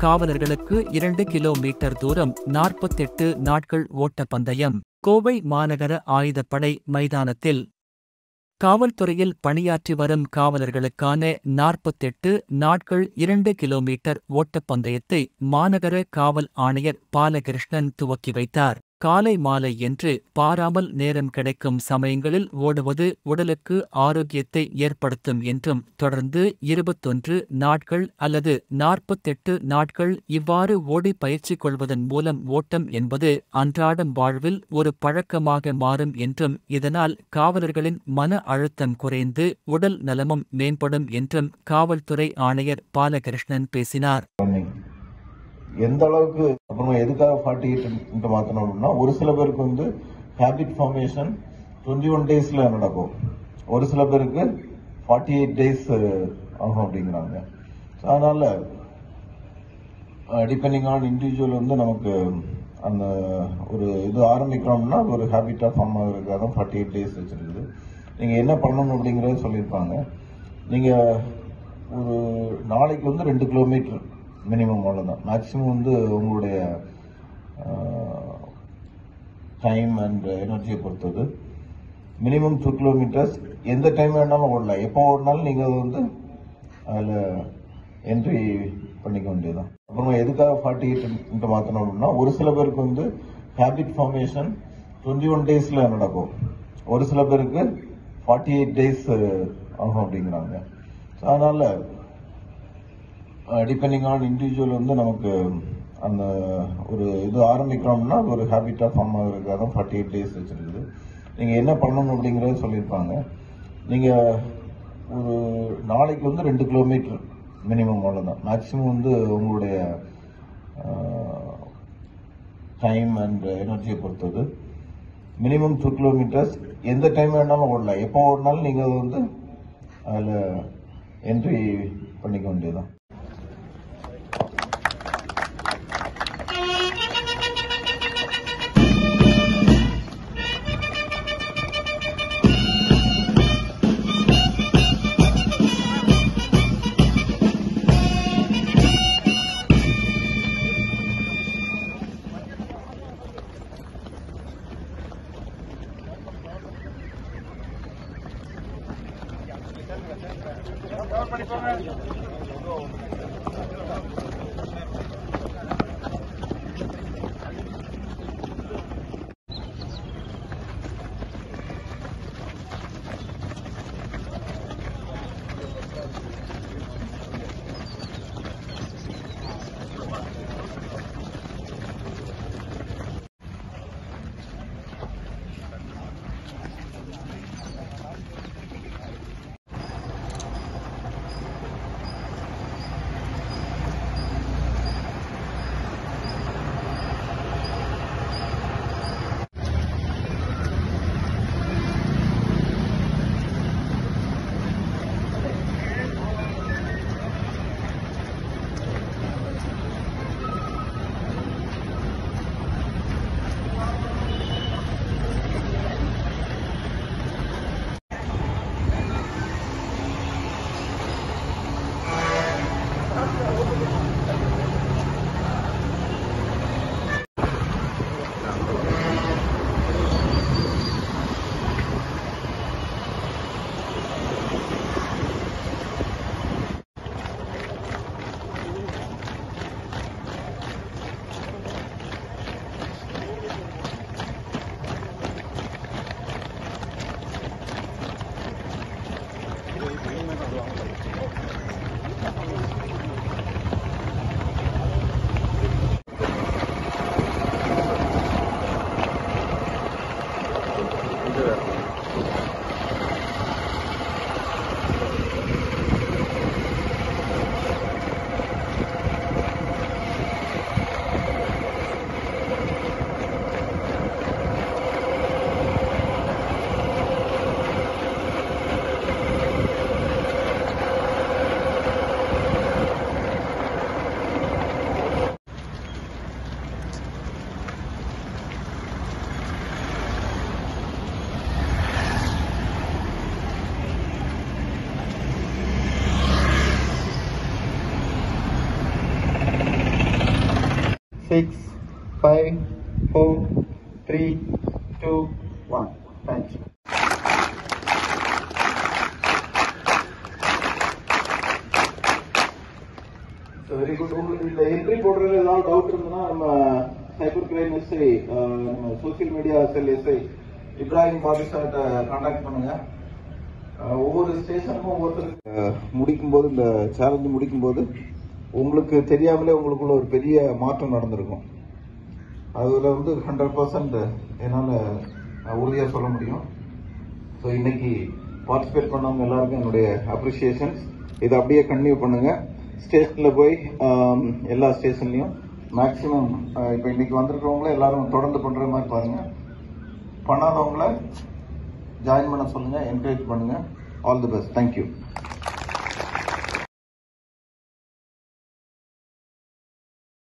காவலர்களுக்கு இரண்டு கிலோமீட்டர் தூரம் நாற்பத்தெட்டு நாட்கள் ஓட்ட பந்தயம் கோவை மாநகர ஆயுதப்படை மைதானத்தில் காவல்துறையில் பணியாற்றி வரும் காவலர்களுக்கான நாற்பத்தெட்டு நாட்கள் இரண்டு கிலோமீட்டர் ஓட்டப்பந்தயத்தை மாநகர காவல் ஆணையர் பாலகிருஷ்ணன் துவக்கி வைத்தார் காலை மாலை என்று பாராமல் நேரம் கிடைக்கும் சமயங்களில் ஓடுவது உடலுக்கு ஆரோக்கியத்தை ஏற்படுத்தும் என்றும் தொடர்ந்து இருபத்தொன்று நாட்கள் அல்லது நாற்பத்தெட்டு நாட்கள் இவ்வாறு ஓடி பயிற்சி கொள்வதன் மூலம் ஓட்டம் என்பது அன்றாடம் வாழ்வில் ஒரு பழக்கமாக மாறும் என்றும் இதனால் காவலர்களின் மன அழுத்தம் குறைந்து உடல் நலமும் மேம்படும் என்றும் காவல்துறை ஆணையர் பாலகிருஷ்ணன் பேசினார் ரன்னிங் எந்த அளவுக்கு அப்புறமா எதுக்காக ஃபார்ட்டி எயிட் மாற்றணும் அப்படின்னா ஒரு சில பேருக்கு வந்து ஹேபிட் ஃபார்மேஷன் டுவெண்ட்டி ஒன் டேஸில் நடக்கும் ஒரு சில பேருக்கு ஃபார்ட்டி எயிட் டேஸ் ஆகும் அப்படிங்கிறாங்க So, அதனால டிபெண்டிங் ஆன் இண்டிவிஜுவல் வந்து நமக்கு அந்த ஒரு இது ஆரம்பிக்கிறோம்னா அது ஒரு ஹேபிட்டாக ஃபார்ம் ஆகிறதுக்காக தான் ஃபார்ட்டி எயிட் டேஸ் வச்சிருக்குது நீங்கள் என்ன பண்ணணும் அப்படிங்கிறத சொல்லியிருப்பாங்க நீங்கள் ஒரு நாளைக்கு வந்து ரெண்டு கிலோமீட்டர் மினிமம் அவ்வளோதான் மேக்ஸிமம் வந்து உங்களுடைய டைம் அண்ட் எனர்ஜியை பொறுத்தது மினிமம் டூ கிலோமீட்டர்ஸ் எந்த டைம் வேணாலும் ஓடலாம் எப்போ ஓடினாலும் நீங்கள் அது வந்து அதில் என்ட்ரி பண்ணிக்க வேண்டியதுதான் அப்புறமா எதுக்காக ஃபார்ட்டி எயிட் மாற்றணும் அப்படின்னா ஒரு சில பேருக்கு வந்து ஹேபிட் ஃபார்மேஷன் டுவெண்ட்டி ஒன் டேஸில் நடக்கும் ஒரு சில பேருக்கு ஃபார்ட்டி எயிட் டேஸ் ஆகும் அப்படிங்கிறாங்க So, அதனால டிபெண்டிங் ஆன் இண்டிவிஜுவல் வந்து நமக்கு அந்த ஒரு இது ஆரம்பிக்கிறோம்னா அது ஒரு ஹேபிட்டாக ஃபார்ம் ஆகிறதுக்காக தான் ஃபார்ட்டி எயிட் டேஸ் வச்சிருக்குது நீங்கள் என்ன பண்ணணும் அப்படிங்கிறத சொல்லியிருப்பாங்க நீங்கள் ஒரு நாளைக்கு வந்து ரெண்டு கிலோமீட்டர் மினிமம் அவ்வளோதான் மேக்ஸிமம் வந்து உங்களுடைய டைம் அண்ட் எனர்ஜியை பொறுத்தது மினிமம் டூ கிலோமீட்டர்ஸ் எந்த டைம் வேணாலும் ஓடலாம் எப்போ ஓடினாலும் நீங்கள் அது வந்து அதில் என்ட்ரி பண்ணிக்க வேண்டியதுதான் six five four three two one thank you very good உங்களுக்கு இந்த என்ட்ரி போடுறதுல ஏதாவது டவுட் இருந்ததுன்னா நம்ம சைபர் கிரைம் எஸ்ஐ நம்ம social media cell SI Ibrahim பாதுஷாட்ட கான்டாக்ட் பண்ணுங்க அஹ், ஒவ்வொரு ஸ்டேஷனுக்கும் ஒவ்வொருத்தருக்கு முடிக்கும் போது இந்த சேலஞ்சு முடிக்கும் போது உங்களுக்கு தெரியாமலே உங்களுக்குள்ள ஒரு பெரிய மாற்றம் நடந்திருக்கும் அதுல வந்து ஹண்ட்ரட் பர்சன்ட் என்னால் உறுதியாக சொல்ல முடியும் ஸோ இன்னைக்கு பார்ட்டிசிபேட் பண்ணவங்க எல்லாருக்கும் என்னுடைய அப்ரிசியேஷன்ஸ் இதை அப்படியே கண்டினியூ பண்ணுங்க ஸ்டேஷனில் போய் ஆம், எல்லா ஸ்டேஷன்லையும் மேக்ஸிமம் இப்போ இன்னைக்கு வந்திருக்கிறவங்கள எல்லாரும் தொடர்ந்து பண்ற மாதிரி பாருங்க பண்ணாதவங்கள ஜாயின் பண்ண சொல்லுங்க என்கரேஜ் பண்ணுங்க ஆல் தி பெஸ்ட் தேங்க்யூ